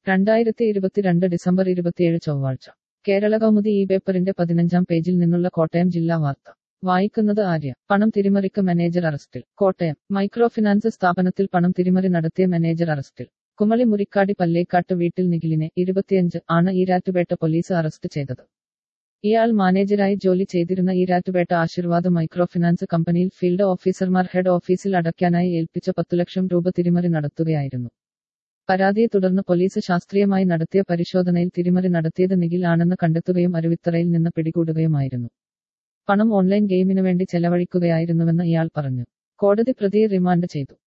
രണ്ടായിരത്തി ഇരുപത്തിരണ്ട് ഡിസംബർ ഇരുപത്തിയേഴ് ചൊവ്വാഴ്ച കേരള കൗമുദി ഈ പേപ്പറിന്റെ പതിനഞ്ചാം പേജിൽ നിന്നുള്ള കോട്ടയം ജില്ലാ വാർത്ത വായിക്കുന്നത് ആര്യ പണം തിരിമറിക്ക് മാനേജർ അറസ്റ്റിൽ കോട്ടയം മൈക്രോ ഫിനാൻസ് സ്ഥാപനത്തിൽ പണം തിരിമറി നടത്തിയ മാനേജർ അറസ്റ്റിൽ കുമളി മുറിക്കാടി പല്ലേക്കാട്ട് വീട്ടിൽ നിഖിലിനെ ഇരുപത്തിയഞ്ച് ആണ് ഈരാറ്റുപേട്ട പോലീസ് അറസ്റ്റ് ചെയ്തത് ഇയാൾ മാനേജരായി ജോലി ചെയ്തിരുന്ന ഈരാറ്റുപേട്ട ആശീർവാദ് മൈക്രോ ഫിനാൻസ് കമ്പനിയിൽ ഫീൽഡ് ഓഫീസർമാർ ഹെഡ് ഓഫീസിൽ അടയ്ക്കാനായി ഏൽപ്പിച്ച പത്തു ലക്ഷം രൂപ തിരിമറി നടത്തുകയായിരുന്നു പരാതിയെ തുടർന്ന് പോലീസ് ശാസ്ത്രീയമായി നടത്തിയ പരിശോധനയിൽ തിരിമറി നടത്തിയത് നിഖിൽ ആണെന്ന് കണ്ടെത്തുകയും അരുവിത്തറയിൽ നിന്ന് പിടികൂടുകയുമായിരുന്നു പണം ഓൺലൈൻ ഗെയിമിനു വേണ്ടി ചെലവഴിക്കുകയായിരുന്നുവെന്ന് ഇയാൾ പറഞ്ഞു കോടതി പ്രതിയെ റിമാൻഡ് ചെയ്തു